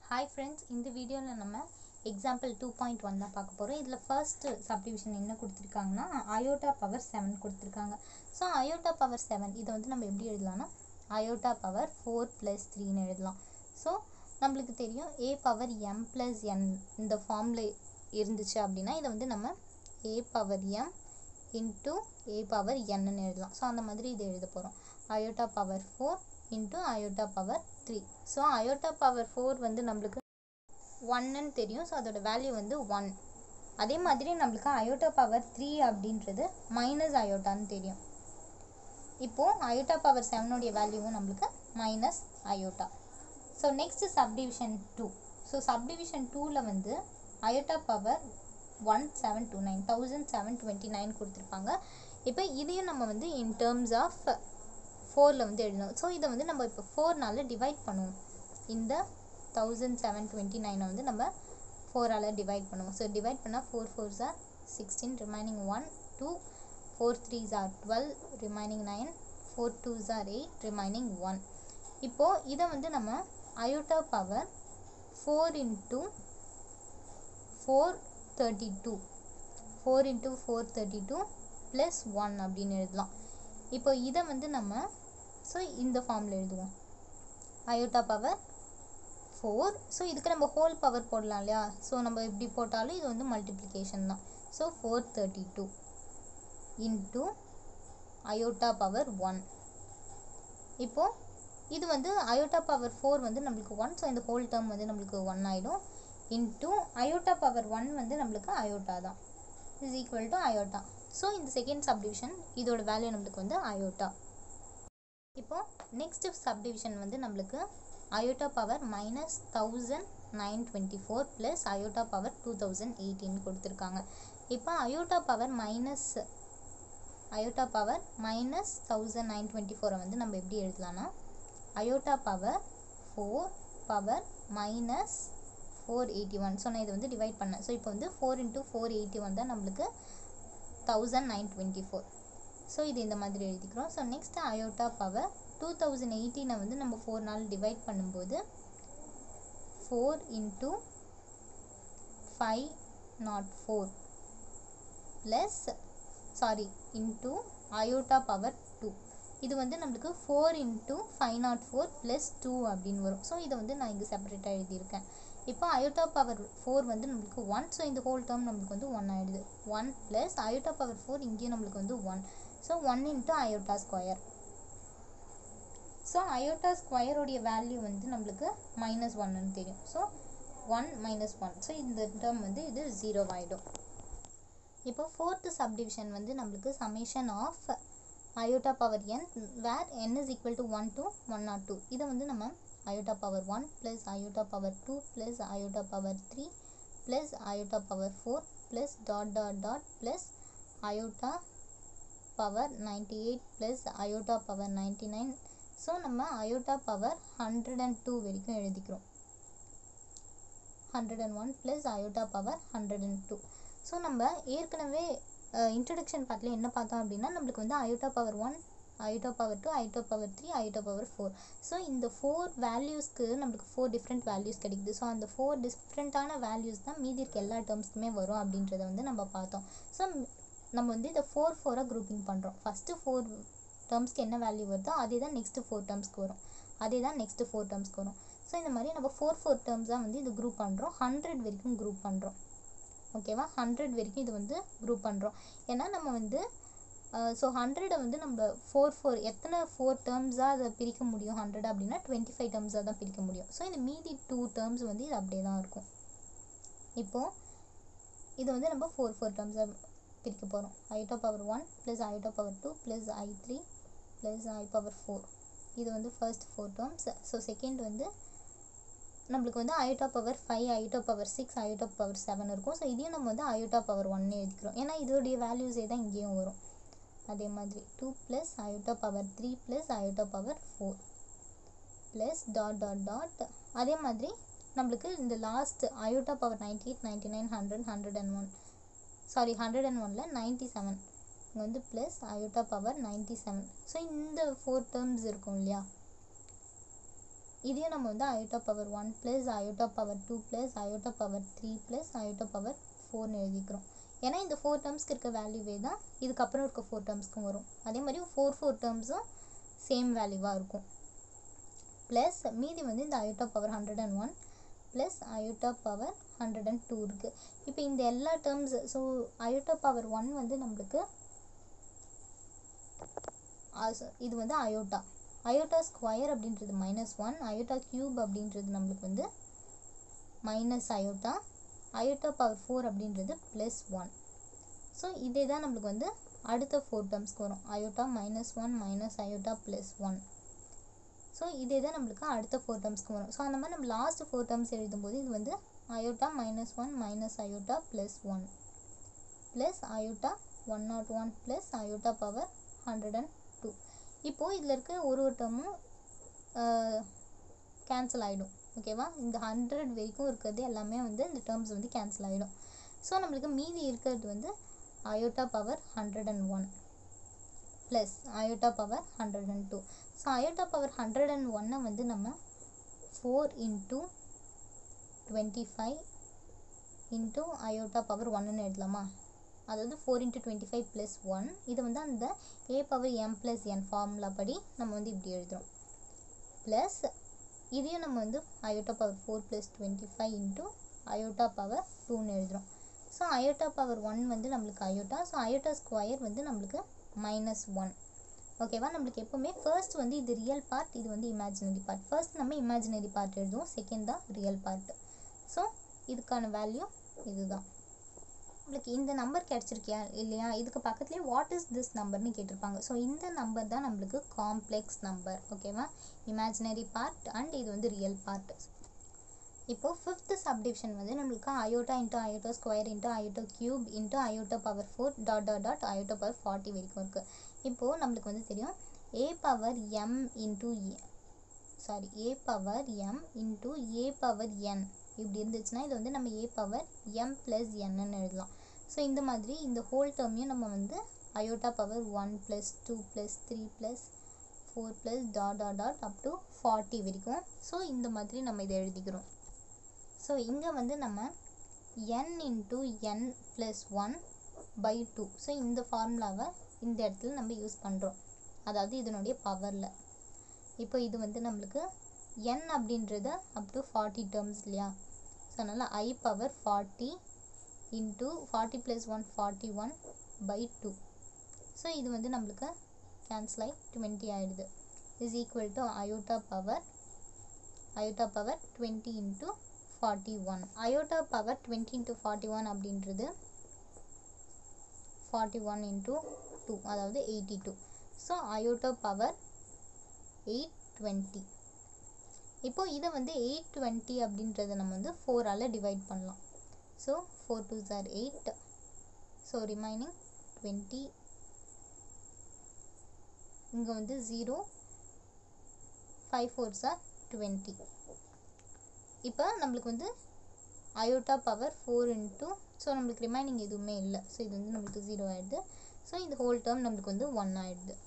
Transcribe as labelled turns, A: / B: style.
A: hi friends இந்த வீடியோவில் நம்ம எக்ஸாம்பிள் டூ பாயிண்ட் ஒன் தான் பார்க்க போகிறோம் இதில் ஃபர்ஸ்ட் சப்டிவிஷன் என்ன கொடுத்துருக்காங்கன்னா அயோட்டா பவர் செவன் கொடுத்துருக்காங்க ஸோ அயோட்டா பவர் செவன் இதை வந்து நம்ம எப்படி எழுதலாம்னா அயோட்டா பவர் ஃபோர் ப்ளஸ் த்ரீன்னு எழுதலாம் ஸோ நம்மளுக்கு தெரியும் A power M plus N இந்த ஃபார்மில் இருந்துச்சு அப்படின்னா இதை வந்து நம்ம A power M into A power என்னன்னு எழுதலாம் ஸோ அந்த மாதிரி இதை எழுத போகிறோம் iota power four into iota power three so iota power four வந்து நம்மளுக்கு ஒன்னு தெரியும் ஸோ அதோட வேல்யூ வந்து ஒன் அதே மாதிரி நம்மளுக்கு அயோட்டா பவர் த்ரீ அப்படின்றது மைனஸ் அயோட்டான்னு தெரியும் இப்போது அயோட்டா பவர் செவனுடைய வேல்யூவும் நம்மளுக்கு minus iota so next subdivision two so subdivision டூவில் வந்து iota power one seven two nine thousand seven twenty nine கொடுத்துருப்பாங்க இப்போ இதையும் நம்ம வந்து இன் டேர்ம்ஸ் ஆஃப் ஃபோரில் வந்து எழுதணும் ஸோ இதை வந்து நம்ம இப்போ ஃபோர்னால டிவைட் பண்ணுவோம் இந்த தௌசண்ட் செவன் டுவெண்ட்டி நைனை வந்து நம்ம ஃபோரால் டிவைட் பண்ணுவோம் ஸோ டிவைட் பண்ணால் four fours are sixteen remaining one two four threes are twelve remaining nine four twos are eight remaining one இப்போது இதை வந்து நம்ம iota power four into four thirty two four into four thirty two plus one அப்படின்னு எழுதலாம் இப்போ இதை வந்து நம்ம ஸோ இந்த ஃபார்மில் எழுதுவோம் அயோட்டா பவர் ஃபோர் ஸோ இதுக்கு நம்ம ஹோல் பவர் போடலாம் இல்லையா ஸோ நம்ம இப்படி போட்டாலும் இது வந்து மல்டிப்ளிகேஷன் தான் so four thirty two into iota power one இப்போது இது வந்து அயோட்டா பவர் ஃபோர் வந்து நம்மளுக்கு ஒன் ஸோ இந்த ஹோல் டேர்ம் வந்து நம்மளுக்கு ஒன் ஆகிடும் இன்ட்டு அயோட்டா பவர் ஒன் வந்து நம்மளுக்கு அயோட்டா தான் is equal to iota so இந்த செகண்ட் சப்டிவிஷன் இதோட வேல்யூ நம்மளுக்கு வந்து அயோட்டா இப்போ நெக்ஸ்ட் சப்டிவிஷன் வந்து நம்மளுக்கு iota power minus thousand nine twenty four plus iota power two thousand eighteen கொடுத்துருக்காங்க இப்போ iota power minus iota power minus thousand nine twenty ஃபோரை வந்து நம்ம எப்படி எழுதலாம்னா iota power four power minus four eighty one so நான் இதை வந்து டிவைட் பண்ணேன் ஸோ இப்போ வந்து four into four eighty one தான் நம்மளுக்கு thousand nine twenty four so இது இந்த மாதிரி எழுதிக்கிறோம் so next iota power two thousand எயிட்டீனை வந்து நம்ம ஃபோர் நாள் டிவைட் பண்ணும்போது four into five nought four plus sorry into iota power two இது வந்து நம்மளுக்கு four into five nought four plus two அப்படின்னு வரும் ஸோ இதை வந்து நான் இங்கே செப்பரேட்டாக எழுதியிருக்கேன் இப்போ அயோட்டா பவர் ஃபோர் வந்து நம்மளுக்கு ஒன் ஸோ இந்த ஹோல் டேர்ம் நம்மளுக்கு வந்து ஒன் ஆகிடுது one plus iota power four இங்கேயும் நம்மளுக்கு வந்து one so one into iota square so iota ஸ்கொயருடைய வேல்யூ வந்து நம்மளுக்கு மைனஸ் ஒன்னு தெரியும் so one minus one so இந்த டேர்ம் வந்து இது ஜீரோ ஆகிடும் இப்போ ஃபோர்த்து சப்டிவிஷன் வந்து நம்மளுக்கு summation of iota power N where N is equal to one to one nought two இதை வந்து நம்ம iota power 1 plus iota power 2 plus iota power 3 plus iota power 4 plus dot dot dot plus iota power 98 plus iota power 99 so நம்ம iota power hundred and two வரைக்கும் எழுதிக்கிறோம் hundred and one plus iota power hundred and two so நம்ம ஏற்கனவே introduction பார்ட்டில் என்ன பார்த்தோம் அப்படின்னா நம்மளுக்கு வந்து iota power one iota power two iota power three iota power four so இந்த ஃபோர் வேல்யூஸ்க்கு நம்மளுக்கு ஃபோர் டிஃப்ரெண்ட் வேல்யூஸ் கிடைக்குது ஸோ அந்த ஃபோர் டிஃப்ரெண்ட்டான வேல்யூஸ் தான் மீதி இருக்க எல்லா டேர்ம்ஸ்க்குமே வரும் அப்படின்றத வந்து நம்ம பார்த்தோம் ஸோ நம்ம வந்து இதை ஃபோர் ஃபோராக குரூப்பிங் பண்ணுறோம் ஃபஸ்ட்டு ஃபோர் டேர்ம்ஸ்க்கு என்ன வேல்யூ வருதோ அதே தான் நெக்ஸ்ட்டு ஃபோர் டேர்ம்ஸ்க்கு வரும் அதே தான் நெக்ஸ்ட்டு ஃபோர் டேர்ம்ஸ்க்கு வரும் ஸோ இந்த மாதிரி நம்ம ஃபோர் ஃபோர் டேர்ம்ஸாக வந்து இது குரூப் பண்ணுறோம் ஹண்ட்ரட் வரைக்கும் குரூப் பண்ணுறோம் ஓகேவா ஹண்ட்ரட் வரைக்கும் இது வந்து குரூப் பண்ணுறோம் ஏன்னா நம்ம வந்து ஸோ ஹண்ட்ரடை வந்து நம்ம ஃபோர் ஃபோர் எத்தனை ஃபோர் டேர்ம்ஸாக அதை பிரிக்க முடியும் ஹண்ட்ரட் அப்படின்னா டுவெண்ட்டி ஃபைவ் டேர்ம்ஸாக தான் பிரிக்க முடியும் ஸோ இந்த மீதி டூ டேர்ம்ஸ் வந்து இது அப்படியே தான் இருக்கும் இப்போது இது வந்து நம்ம ஃபோர் ஃபோர் டேர்ம்ஸாக பிரிக்க போகிறோம் iota power one plus iota power two plus I three plus I power four இது வந்து first four terms so second வந்து நம்மளுக்கு வந்து iota power five iota power six iota power seven இருக்கும் ஸோ இதையும் நம்ம வந்து அயோட்டா பவர் ஒன்னு எழுதிக்கிறோம் ஏன்னா இதோடைய வேல்யூஸே தான் இங்கேயும் வரும் அதே மாதிரி two plus iota power three plus iota power four plus dot dot dot அதே மாதிரி நம்மளுக்கு இந்த last iota power ninety eight ninety nine hundred hundred and one sorry hundred and ஒனில் நைன்ட்டி செவன் இங்கே வந்து plus iota power ninety seven so இந்த four terms இருக்கும் இல்லையா இதையும் நம்ம வந்து iota power one plus iota power two plus iota power three plus iota power ஃபோர்னு எழுதிக்கிறோம் ஏன்னா இந்த ஃபோர் டேர்ம்ஸ்க்கு இருக்க வேல்யூவே தான் இதுக்கப்புறம் இருக்க ஃபோர் டேர்ம்ஸ்க்கும் வரும் அதே மாதிரி ஃபோர் ஃபோர் டேர்ம்ஸும் சேம் வேல்யூவாக இருக்கும் ப்ளஸ் மீதி வந்து இந்த iota power hundred and one plus iota power hundred and two இருக்குது இப்போ இந்த எல்லா terms so iota power one வந்து நம்மளுக்கு as- இது வந்து அயோட்டா அயோட்டா ஸ்கொயர் அப்படின்றது மைனஸ் ஒன் அயோட்டா க்யூப் அப்படின்றது நம்மளுக்கு வந்து minus iota iota power four அப்படின்றது ப்ளஸ் ஒன் ஸோ இதே தான் நம்மளுக்கு வந்து அடுத்த ஃபோர் டேர்ம்ஸ்க்கு வரும் iota minus one minus iota plus one so இதே தான் நம்மளுக்கு அடுத்த ஃபோர் டேர்ம்ஸ்க்கு வரும் ஸோ அந்த மாதிரி நம்ம லாஸ்ட் ஃபோர் டேர்ம்ஸ் எழுதும்போது இது வந்து iota minus one minus iota plus one plus iota one nought one plus iota power hundred and two இப்போது இதில் இருக்க ஒரு ஒரு டேர்மும் கேன்சல் ஆகிடும் ஓகேவா இந்த ஹண்ட்ரட் வரைக்கும் இருக்கிறது எல்லாமே வந்து இந்த டேர்ம்ஸ் வந்து கேன்சல் ஆகிடும் ஸோ நம்மளுக்கு மீதி இருக்கிறது வந்து iota power hundred and one plus iota power hundred and two so iota power hundred and ஒன்னை வந்து நம்ம four into twenty five into iota power ஒன்னுன்னு எழுதலாமா அதாவது four into twenty five plus one இதை வந்து அந்த A power M plus N formula படி நம்ம வந்து இப்படி எழுதுகிறோம் ப்ளஸ் இதையும் நம்ம வந்து iota power four plus twenty five into iota power டூன்னு எழுதுகிறோம் ஸோ அயோட்டா பவர் ஒன் வந்து நம்மளுக்கு அயோட்டா ஸோ அயோட்டா ஸ்கொயர் வந்து நம்மளுக்கு மைனஸ் ஒன் ஓகேவா நம்மளுக்கு எப்போவுமே ஃபர்ஸ்ட் வந்து இது ரியல் பார்ட் இது வந்து இமேஜினரி பார்ட் ஃபர்ஸ்ட் நம்ம இமேஜினரி பார்ட் எழுதுவோம் செகண்ட் தான் ரியல் பார்ட் ஸோ இதுக்கான வேல்யூ இதுதான் உங்களுக்கு இந்த நம்பர் கிடச்சிருக்கியா இல்லையா இதுக்கு பக்கத்துலேயே வாட் இஸ் திஸ் நம்பர்னு கேட்டிருப்பாங்க ஸோ இந்த நம்பர் தான் நம்மளுக்கு காம்ப்ளெக்ஸ் நம்பர் ஓகேவா இமேஜினரி பார்ட் அண்ட் இது வந்து ரியல் பார்ட் இப்போது ஃபிஃப்த் சப்டிவிஷன் வந்து நம்மளுக்கு iota into iota square into iota cube into iota power four dot dot dot iota power forty வரைக்கும் இருக்குது இப்போது நம்மளுக்கு வந்து தெரியும் A power M into A sorry A power M into A power N இப்படி இருந்துச்சுன்னா இது வந்து நம்ம ஏ பவர் எம் ப்ளஸ் என்னன்னு எழுதலாம் ஸோ இந்த மாதிரி இந்த ஹோல் டேர்மையும் நம்ம வந்து iota power one plus two plus three plus four plus dot dot dot up to forty வரைக்கும் ஸோ இந்த மாதிரி நம்ம இதை எழுதிக்கிறோம் ஸோ இங்கே வந்து நம்ம n into N plus one by two so இந்த ஃபார்முலாவை இந்த இடத்துல நம்ம யூஸ் பண்ணுறோம் அதாவது இதனுடைய பவரில் இப்போ இது வந்து நம்மளுக்கு n அப்படின்றது அப் டு ஃபார்ட்டி டேர்ம்ஸ் இல்லையா ஸோ அதனால் I power forty into forty plus one forty one by two so இது வந்து நம்மளுக்கு கேன்சல் ஆகி டுவெண்ட்டி ஆகிடுது is equal to iota power iota power twenty into forty one iota power twenty into forty one அப்படின்றது forty one into two அதாவது eighty two so iota power eight twenty இப்போது இதை வந்து எயிட் டுவெண்ட்டி அப்படின்றத நம்ம வந்து ஃபோரால் டிவைட் பண்ணலாம் so four two sir eight so remaining twenty இங்கே வந்து zero five four sir twenty இப்போ நம்மளுக்கு வந்து iota power four into so நம்மளுக்கு ரிமைனிங் எதுவுமே இல்லை ஸோ இது வந்து நம்மளுக்கு ஜீரோ ஆகிடுது ஸோ இந்த ஹோல் டேர்ம் நம்மளுக்கு வந்து ஒன் ஆகிடுது